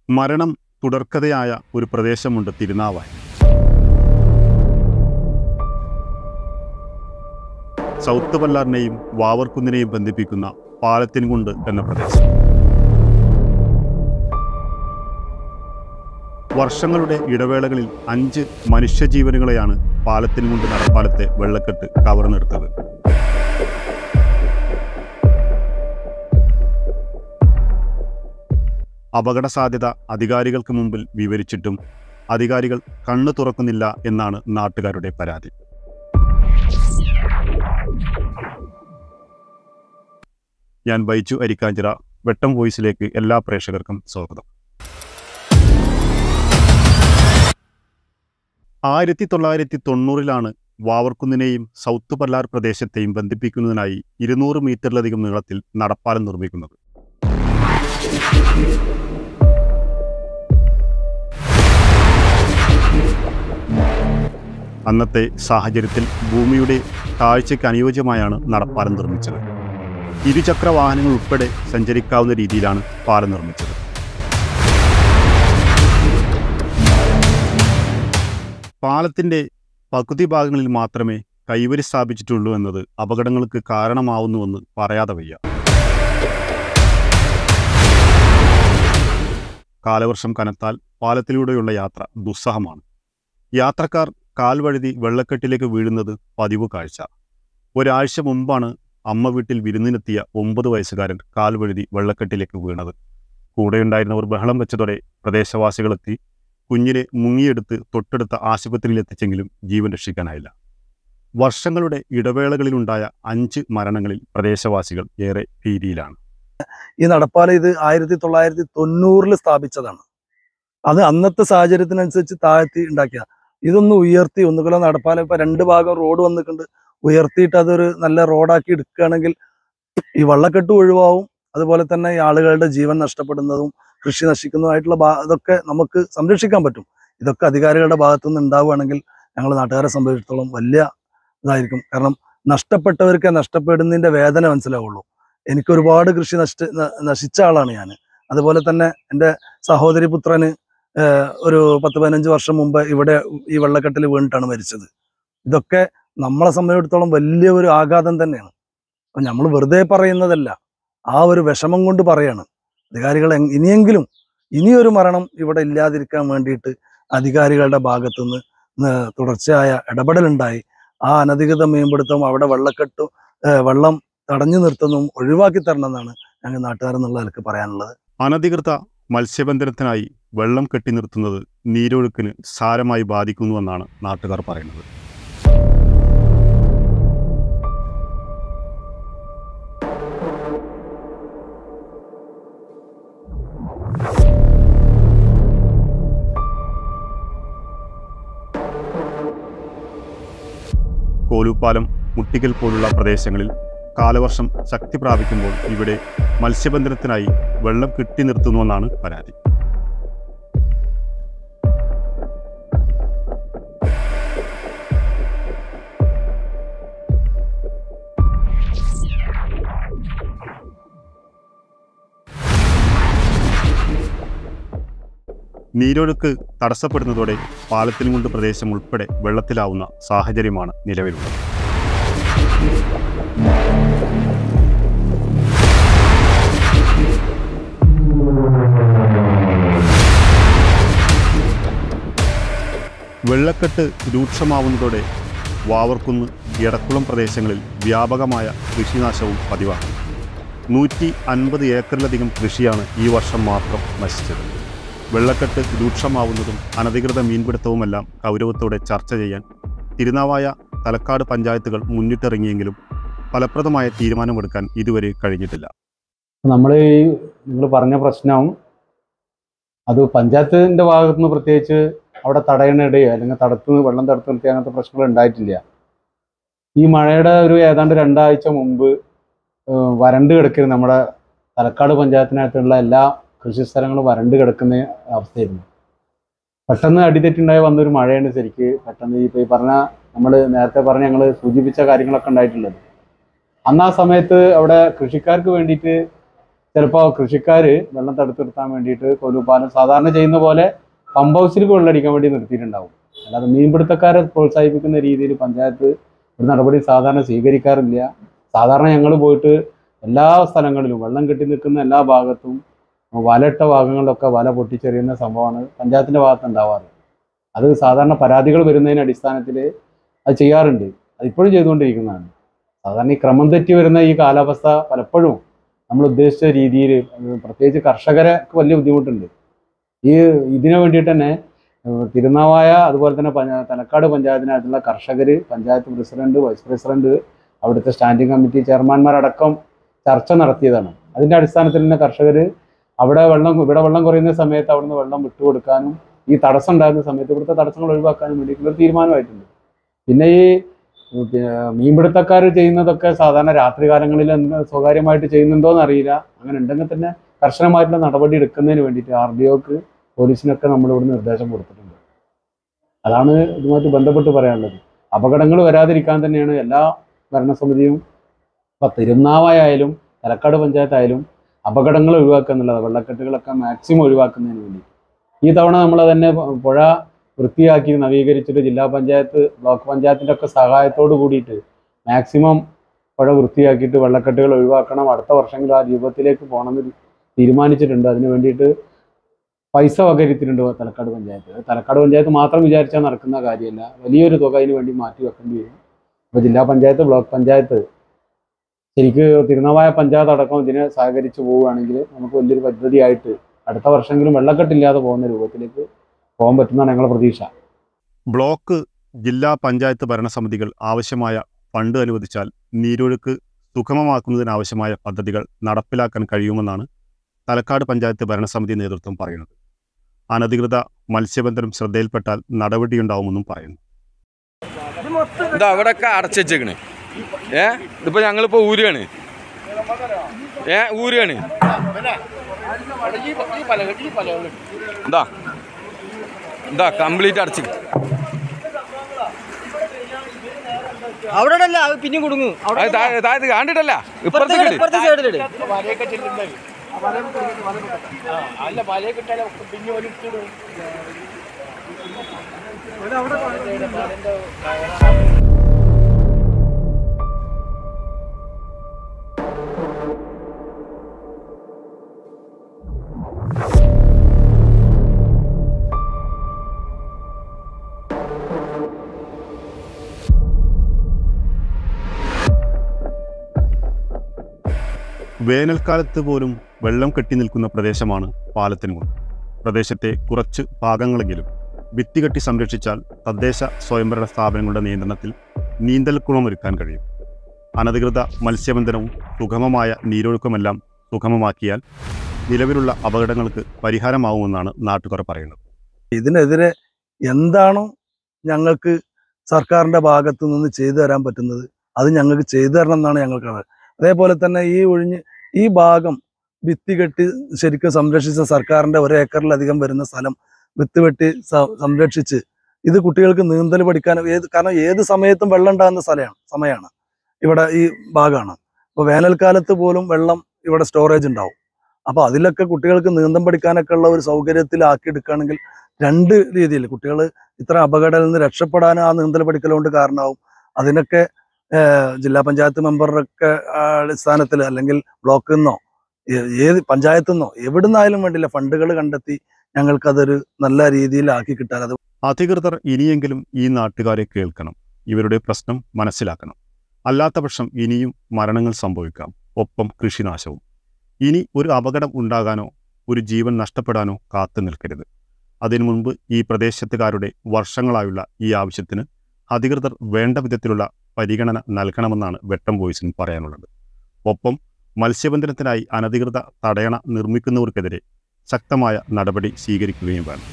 മരണം തുടർക്കഥയായ ഒരു പ്രദേശമുണ്ട് തിരുനാവായ സൗത്ത് പല്ലാറിനെയും വാവർക്കുന്നിനെയും ബന്ധിപ്പിക്കുന്ന പാലത്തിൻകുണ്ട് എന്ന പ്രദേശം വർഷങ്ങളുടെ ഇടവേളകളിൽ അഞ്ച് മനുഷ്യജീവനുകളെയാണ് പാലത്തിൻകുണ്ട് നടപ്പാലത്തെ വെള്ളക്കെട്ട് കവർന്നെടുത്തത് അപകട സാധ്യത അധികാരികൾക്ക് മുമ്പിൽ വിവരിച്ചിട്ടും അധികാരികൾ കണ്ണു തുറക്കുന്നില്ല എന്നാണ് നാട്ടുകാരുടെ പരാതി ഞാൻ ബൈച്ചു അരിക്കാഞ്ചിറ വെട്ടം വോയിസിലേക്ക് എല്ലാ പ്രേക്ഷകർക്കും സ്വാഗതം ആയിരത്തി തൊള്ളായിരത്തി തൊണ്ണൂറിലാണ് വാവർക്കുന്നിനെയും സൗത്ത് പല്ലാർ പ്രദേശത്തെയും ബന്ധിപ്പിക്കുന്നതിനായി ഇരുന്നൂറ് മീറ്ററിലധികം നീളത്തിൽ നടപ്പാലം നിർമ്മിക്കുന്നത് അന്നത്തെ സാഹചര്യത്തിൽ ഭൂമിയുടെ താഴ്ചയ്ക്ക് അനുയോജ്യമായാണ് നടപ്പാലം നിർമ്മിച്ചത് ഇരുചക്ര വാഹനങ്ങൾ ഉൾപ്പെടെ സഞ്ചരിക്കാവുന്ന രീതിയിലാണ് പാലം നിർമ്മിച്ചത് പാലത്തിന്റെ പകുതി ഭാഗങ്ങളിൽ മാത്രമേ കൈവരി സ്ഥാപിച്ചിട്ടുള്ളൂ എന്നത് അപകടങ്ങൾക്ക് കാരണമാവുന്നുവെന്ന് പറയാതെ വയ്യ കാലവർഷം കനത്താൽ പാലത്തിലൂടെയുള്ള യാത്ര ദുസ്സഹമാണ് യാത്രക്കാർ കാൽവഴുതി വെള്ളക്കെട്ടിലേക്ക് വീഴുന്നത് പതിവ് കാഴ്ച ഒരാഴ്ച മുമ്പാണ് അമ്മ വീട്ടിൽ വിരുന്നിനെത്തിയ ഒമ്പത് വയസ്സുകാരൻ കാൽവഴുതി വെള്ളക്കെട്ടിലേക്ക് വീണത് കൂടെയുണ്ടായിരുന്നവർ ബഹളം വെച്ചതോടെ പ്രദേശവാസികളെത്തി കുഞ്ഞിനെ മുങ്ങിയെടുത്ത് തൊട്ടടുത്ത ആശുപത്രിയിൽ എത്തിച്ചെങ്കിലും ജീവൻ രക്ഷിക്കാനായില്ല വർഷങ്ങളുടെ ഇടവേളകളിലുണ്ടായ അഞ്ച് മരണങ്ങളിൽ പ്രദേശവാസികൾ ഏറെ ഭീതിയിലാണ് ഈ നടപ്പാലം ഇത് ആയിരത്തി തൊള്ളായിരത്തി തൊണ്ണൂറിൽ സ്ഥാപിച്ചതാണ് അത് അന്നത്തെ സാഹചര്യത്തിനനുസരിച്ച് താഴ്ത്തി ഉണ്ടാക്കിയ ഇതൊന്ന് ഉയർത്തി ഒന്നുകിലോ നടപ്പാലം ഇപ്പൊ രണ്ട് ഭാഗം റോഡ് വന്നിട്ടുണ്ട് ഉയർത്തിയിട്ട് അതൊരു നല്ല റോഡാക്കി എടുക്കുകയാണെങ്കിൽ ഈ വള്ളക്കെട്ട് ഒഴിവാവും അതുപോലെ തന്നെ ഈ ആളുകളുടെ ജീവൻ നഷ്ടപ്പെടുന്നതും കൃഷി നശിക്കുന്നതുമായിട്ടുള്ള ഭാ- ഇതൊക്കെ നമുക്ക് സംരക്ഷിക്കാൻ പറ്റും ഇതൊക്കെ അധികാരികളുടെ ഭാഗത്തു നിന്ന് ഉണ്ടാവുകയാണെങ്കിൽ ഞങ്ങൾ നാട്ടുകാരെ സംബന്ധിച്ചിടത്തോളം വലിയ ഇതായിരിക്കും കാരണം നഷ്ടപ്പെട്ടവർക്ക് നഷ്ടപ്പെടുന്നതിന്റെ വേദന മനസ്സിലാവുള്ളൂ എനിക്ക് ഒരുപാട് കൃഷി നഷ്ട ന- നശിച്ച ആളാണ് ഞാൻ അതുപോലെ തന്നെ എൻ്റെ സഹോദരി പുത്രന് ഏഹ്, ഒരു പത്ത് പതിനഞ്ച് വർഷം മുമ്പ് ഇവിടെ ഈ വെള്ളക്കെട്ടിൽ വീണിട്ടാണ് മരിച്ചത് ഇതൊക്കെ നമ്മളെ സംബന്ധിച്ചിടത്തോളം വലിയ ഒരു ആഘാതം തന്നെയാണ് അപ്പൊ നമ്മൾ വെറുതെ പറയുന്നതല്ല ആ ഒരു വിഷമം കൊണ്ട് പറയാണ് അധികാരികൾ എങ്- ഇനിയെങ്കിലും ഇനിയൊരു മരണം ഇവിടെ ഇല്ലാതിരിക്കാൻ വേണ്ടിയിട്ട് അധികാരികളുടെ ഭാഗത്തുനിന്ന് ന- തുടർച്ചയായ ഇടപെടലുണ്ടായി ആ അനധികൃത മീൻപിടുത്തവും അവിടെ വെള്ളക്കെട്ടും ഏഹ്, വെള്ളം തടഞ്ഞു നിർത്തുന്നതും ഒഴിവാക്കി തരണം എന്നാണ് ഞങ്ങൾ നാട്ടുകാരെന്നുള്ള നിലക്ക് പറയാനുള്ളത് അനധികൃത മത്സ്യബന്ധനത്തിനായി വെള്ളം കെട്ടി നിർത്തുന്നത് നീരൊഴുക്കിന് സാരമായി ബാധിക്കുന്നുവെന്നാണ് നാട്ടുകാർ പറയുന്നത് കോലൂപ്പാലം മുട്ടിക്കൽ പോലുള്ള പ്രദേശങ്ങളിൽ കാലവർഷം ശക്തി പ്രാപിക്കുമ്പോൾ ഇവിടെ മത്സ്യബന്ധനത്തിനായി വെള്ളം കെട്ടി നിർത്തുന്നുവെന്നാണ് പരാതി നീരൊഴുക്ക് തടസ്സപ്പെടുന്നതോടെ പാലത്തിനുകൊണ്ട് പ്രദേശം ഉൾപ്പെടെ വെള്ളത്തിലാവുന്ന സാഹചര്യമാണ് നിലവിലുള്ളത് വെള്ളക്കെട്ട് രൂക്ഷമാവുന്നതോടെ വാവർക്കുന്ന് എടക്കുളം പ്രദേശങ്ങളിൽ വ്യാപകമായ കൃഷിനാശവും പതിവാണ് നൂറ്റി അൻപത് ഏക്കറിലധികം കൃഷിയാണ് ഈ വർഷം മാത്രം നശിച്ചത് വെള്ളക്കെട്ട് രൂക്ഷമാവുന്നതും അനധികൃത മീൻപിടുത്തവുമെല്ലാം ഗൗരവത്തോടെ ചർച്ച ചെയ്യാൻ തിരുനാവായ തലക്കാട് പഞ്ചായത്തുകൾ മുന്നിട്ടിറങ്ങിയെങ്കിലും ഫലപ്രദമായ തീരുമാനമെടുക്കാൻ ഇതുവരെ കഴിഞ്ഞിട്ടില്ല നമ്മൾ ഈ നിങ്ങൾ പറഞ്ഞ പ്രശ്നം അത് പഞ്ചായത്തിന്റെ ഭാഗത്തു നിന്ന് പ്രത്യേകിച്ച് അവിടെ തടയണിടുകയോ അല്ലെങ്കിൽ തടുത്ത് വെള്ളം തടുത്ത് നിർത്തി അങ്ങനത്തെ പ്രശ്നങ്ങൾ ഉണ്ടായിട്ടില്ല ഈ മഴയുടെ ഒരു ഏതാണ്ട് രണ്ടാഴ്ച മുമ്പ് ഏഹ് വരണ്ട് കിടക്കുന്ന നമ്മുടെ തലക്കാട് പഞ്ചായത്തിനകത്തുള്ള എല്ലാ കൃഷി സ്ഥലങ്ങളും വരണ്ട് കിടക്കുന്ന അവസ്ഥയായിരുന്നു പെട്ടെന്ന് അടിതെറ്റുണ്ടായി വന്നൊരു മഴയാണ് ശരിക്ക് പെട്ടെന്ന് ഇപ്പോൾ ഈ പറഞ്ഞ നമ്മൾ നേരത്തെ പറഞ്ഞ ഞങ്ങൾ സൂചിപ്പിച്ച കാര്യങ്ങളൊക്കെ ഉണ്ടായിട്ടുള്ളത് അന്ന് ആ സമയത്ത് അവിടെ കൃഷിക്കാർക്ക് വേണ്ടിയിട്ട് ചിലപ്പോൾ കൃഷിക്കാർ വെള്ളം തടുത്തു നിർത്താൻ വേണ്ടിയിട്ട് കൊലുപാലം സാധാരണ ചെയ്യുന്ന പോലെ പമ്പ് ഹൗസിലേക്ക് വെള്ളമടിക്കാൻ വേണ്ടി നിർത്തിയിട്ടുണ്ടാവും അല്ലാതെ മീൻപിടുത്തക്കാരെ പ്രോത്സാഹിപ്പിക്കുന്ന രീതിയിൽ പഞ്ചായത്ത് ഒരു നടപടി സാധാരണ സ്വീകരിക്കാറില്ല സാധാരണ ഞങ്ങൾ പോയിട്ട് എല്ലാ സ്ഥലങ്ങളിലും വെള്ളം കെട്ടി നിൽക്കുന്ന എല്ലാ ഭാഗത്തും വലയിട്ട ഭാഗങ്ങളിലൊക്കെ വല പൊട്ടിച്ചെറിയുന്ന സംഭവമാണ് പഞ്ചായത്തിൻ്റെ ഭാഗത്ത് ഉണ്ടാവാറ് അത് സാധാരണ പരാതികൾ വരുന്നതിന് അടിസ്ഥാനത്തിൽ അത് ചെയ്യാറുണ്ട് അതിപ്പോഴും ചെയ്തുകൊണ്ടിരിക്കുന്നതാണ് സാധാരണ ഈ ക്രമം തെറ്റി വരുന്ന ഈ കാലാവസ്ഥ പലപ്പോഴും നമ്മൾ ഉദ്ദേശിച്ച രീതിയിൽ പ്രത്യേകിച്ച് കർഷകർക്ക് വലിയ ബുദ്ധിമുട്ടുണ്ട് ഈ ഇതിനു വേണ്ടിയിട്ട് തന്നെ ഏഹ് തിരുനാവായ അതുപോലെ തന്നെ പഞ്ച- തലക്കാട് പഞ്ചായത്തിനകത്തുള്ള കർഷകർ പഞ്ചായത്ത് പ്രസിഡന്റ് വൈസ് പ്രസിഡന്റ് അവിടുത്തെ സ്റ്റാൻഡിംഗ് കമ്മിറ്റി ചെയർമാൻമാരടക്കം ചർച്ച നടത്തിയതാണ് അതിൻ്റെ അടിസ്ഥാനത്തിൽ തന്നെ കർഷകർ അവിടെ വെള്ളം ഇവിടെ വെള്ളം കുറയുന്ന സമയത്ത് അവിടുന്ന് വെള്ളം വിട്ടുകൊടുക്കാനും ഈ തടസ്സം ഉണ്ടാകുന്ന സമയത്ത് ഇവിടുത്തെ തടസ്സങ്ങൾ ഒഴിവാക്കാനും വേണ്ടിയിട്ടുള്ള ഒരു തീരുമാനമായിട്ടുണ്ട് പിന്നെ ഈ പിന്നെ മീൻപിടുത്തക്കാർ ചെയ്യുന്നതൊക്കെ സാധാരണ രാത്രികാലങ്ങളിൽ എന്ത് സ്വകാര്യമായിട്ട് ചെയ്യുന്നുണ്ടോ എന്നറിയില്ല അങ്ങനെ ഉണ്ടെങ്കിൽ തന്നെ കർശനമായിട്ടുള്ള നടപടി എടുക്കുന്നതിന് വേണ്ടിയിട്ട് ആർ ഡി ഒക്ക് പോലീസിനൊക്കെ നമ്മളിവിടെ നിർദ്ദേശം കൊടുത്തിട്ടുണ്ട് അതാണ് ഇതുമായിട്ട് ബന്ധപ്പെട്ട് പറയാനുള്ളത് അപകടങ്ങൾ വരാതിരിക്കാൻ തന്നെയാണ് എല്ലാ ഭരണസമിതിയും ഇപ്പം തിരുനാവായാലും തലക്കാട് പഞ്ചായത്തായാലും അപകടങ്ങൾ ഒഴിവാക്കുക എന്നുള്ളത് വെള്ളക്കെട്ടുകളൊക്കെ മാക്സിമം ഒഴിവാക്കുന്നതിന് വേണ്ടി ഈ തവണ നമ്മൾ തന്നെ പുഴ വൃത്തിയാക്കി നവീകരിച്ചിട്ട് ജില്ലാ പഞ്ചായത്ത് ബ്ലോക്ക് പഞ്ചായത്തിൻ്റെ ഒക്കെ സഹായത്തോട് കൂടിയിട്ട് മാക്സിമം പുഴ വൃത്തിയാക്കിയിട്ട് വെള്ളക്കെട്ടുകൾ ഒഴിവാക്കണം അടുത്ത വർഷങ്ങളിൽ ആ രൂപത്തിലേക്ക് പോകണമെന്ന് തീരുമാനിച്ചിട്ടുണ്ട് അതിന് വേണ്ടിയിട്ട് പൈസ വകരുത്തിയിട്ടുണ്ട് തലക്കാട് പഞ്ചായത്ത് അത് തലക്കാട് പഞ്ചായത്ത് മാത്രം വിചാരിച്ചാൽ നടക്കുന്ന കാര്യമല്ല വലിയൊരു തുക അതിന് വേണ്ടി മാറ്റി വെക്കേണ്ടി വരും അപ്പോൾ ജില്ലാ പഞ്ചായത്ത് ബ്ലോക്ക് പഞ്ചായത്ത് ശരിക്ക് തിരുനാവായ പഞ്ചായത്ത് അടക്കം ഇതിനെ സഹകരിച്ച് പോവുകയാണെങ്കിൽ നമുക്ക് വലിയൊരു പദ്ധതിയായിട്ട് അടുത്ത വർഷമെങ്കിലും വെള്ളക്കെട്ടില്ലാതെ പോകുന്ന രൂപത്തിലേക്ക് പോകാൻ പറ്റുന്നതാണ് ഞങ്ങളുടെ പ്രതീക്ഷ ബ്ലോക്ക് ജില്ലാ പഞ്ചായത്ത് ഭരണസമിതികൾ ആവശ്യമായ ഫണ്ട് അനുവദിച്ചാൽ നീരൊഴുക്ക് സുഗമമാക്കുന്നതിനാവശ്യമായ പദ്ധതികൾ നടപ്പിലാക്കാൻ കഴിയുമെന്നാണ് തലക്കാട് പഞ്ചായത്ത് ഭരണസമിതി നേതൃത്വം പറയുന്നത് അനധികൃത മത്സ്യബന്ധനം ശ്രദ്ധയിൽപ്പെട്ടാൽ നടപടിയുണ്ടാവുമെന്നും പറയുന്നു ഇതാ അവിടെയൊക്കെ അടച്ചേക്കണ് ഏ ഇതിപ്പോ ഞങ്ങളിപ്പോ ഊരുകയാണ് ഏ ഊരുകയാണ് ഇതാ ഇതാ കംപ്ലീറ്റ് അടച്ചു അവിടെ അല്ല അത് പിന്നെ കുടുങ്ങും അവിടെ താഴത്ത് കണ്ടിട്ടല്ല ഇപ്പുറത്തെ ഇപ്പുറത്തേക്ക് ഇപ്പുറത്തെ സൈഡിലിട് വേനൽക്കാലത്ത് പോലും വെള്ളം കെട്ടി നിൽക്കുന്ന പ്രദേശമാണ് പാലത്തിനുമുണ്ട് പ്രദേശത്തെ കുറച്ച് ഭാഗങ്ങളെങ്കിലും ഭിത്തി കെട്ടി സംരക്ഷിച്ചാൽ തദ്ദേശ സ്വയംഭരണ സ്ഥാപനങ്ങളുടെ നിയന്ത്രണത്തിൽ നീന്തൽക്കുളമൊരുക്കാൻ കഴിയും അനധികൃത മത്സ്യബന്ധനവും സുഗമമായ നീരൊഴുക്കുമെല്ലാം സുഗമമാക്കിയാൽ നിലവിലുള്ള അപകടങ്ങൾക്ക് പരിഹാരമാവുമെന്നാണ് നാട്ടുകാർ പറയുന്നത് ഇതിനെതിരെ എന്താണോ ഞങ്ങൾക്ക് സർക്കാരിന്റെ ഭാഗത്തു നിന്ന് ചെയ്തു തരാൻ പറ്റുന്നത് അത് ഞങ്ങൾക്ക് ചെയ്തു തരണം എന്നാണ് ഞങ്ങൾക്ക് അറിയാം. അതേപോലെ തന്നെ ഈ ഒഴിഞ്ഞ് ഈ ഭാഗം ഭിത്തി കെട്ടി ശരിക്കും സംരക്ഷിച്ച സർക്കാരിന്റെ ഒരു ഏക്കറിലധികം വരുന്ന സ്ഥലം വിത്ത് വെട്ടി സ- സംരക്ഷിച്ച് ഇത് കുട്ടികൾക്ക് നീന്തൽ പഠിക്കാൻ ഏത് കാരണം ഏത് സമയത്തും വെള്ളം ഉണ്ടാകുന്ന സ്ഥലമാണ് സമയമാണ് ഇവിടെ ഈ ഭാഗമാണ് അപ്പോൾ വേനൽക്കാലത്ത് പോലും വെള്ളം ഇവിടെ സ്റ്റോറേജ് ഉണ്ടാവും അപ്പോൾ അതിലൊക്കെ കുട്ടികൾക്ക് നീന്തം പഠിക്കാനൊക്കെ ഉള്ള ഒരു സൗകര്യത്തിലാക്കി എടുക്കുകയാണെങ്കിൽ രണ്ട് രീതിയിൽ കുട്ടികൾ ഇത്ര അപകടത്തിൽ നിന്ന് രക്ഷപ്പെടാൻ ആ നീന്തൽ പഠിക്കൽ കൊണ്ട് കാരണമാവും അതിനൊക്കെ ഏഹ്, ജില്ലാ പഞ്ചായത്ത് മെമ്പറുടെ അടിസ്ഥാനത്തിൽ അല്ലെങ്കിൽ ബ്ലോക്കിൽ നിന്നോ ഏ- ഏത് പഞ്ചായത്തു നിന്നോ എവിടുന്നായാലും വേണ്ടില്ല ഫണ്ടുകൾ കണ്ടെത്തി ഞങ്ങൾക്കതൊരു നല്ല രീതിയിലാക്കി കിട്ടാൻ അത് അധികൃതർ ഇനിയെങ്കിലും ഈ നാട്ടുകാരെ കേൾക്കണം ഇവരുടെ പ്രശ്നം മനസ്സിലാക്കണം അല്ലാത്ത പക്ഷം ഇനിയും മരണങ്ങൾ സംഭവിക്കാം ഒപ്പം കൃഷിനാശവും ഇനി ഒരു അപകടം ഉണ്ടാകാനോ ഒരു ജീവൻ നഷ്ടപ്പെടാനോ കാത്തു നിൽക്കരുത് അതിനു മുൻപ് ഈ പ്രദേശത്തുകാരുടെ വർഷങ്ങളായുള്ള ഈ ആവശ്യത്തിന് അധികൃതർ വേണ്ട വിധത്തിലുള്ള പരിഗണന നൽകണമെന്നാണ് വെട്ടം വോയിസിന് പറയാനുള്ളത് ഒപ്പം മത്സ്യബന്ധനത്തിനായി അനധികൃത തടയണ നിർമ്മിക്കുന്നവർക്കെതിരെ ശക്തമായ നടപടി സ്വീകരിക്കുകയും വേണം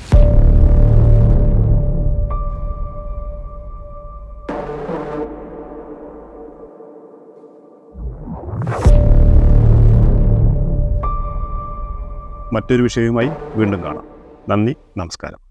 മറ്റൊരു വിഷയവുമായി വീണ്ടും കാണാം നന്ദി നമസ്കാരം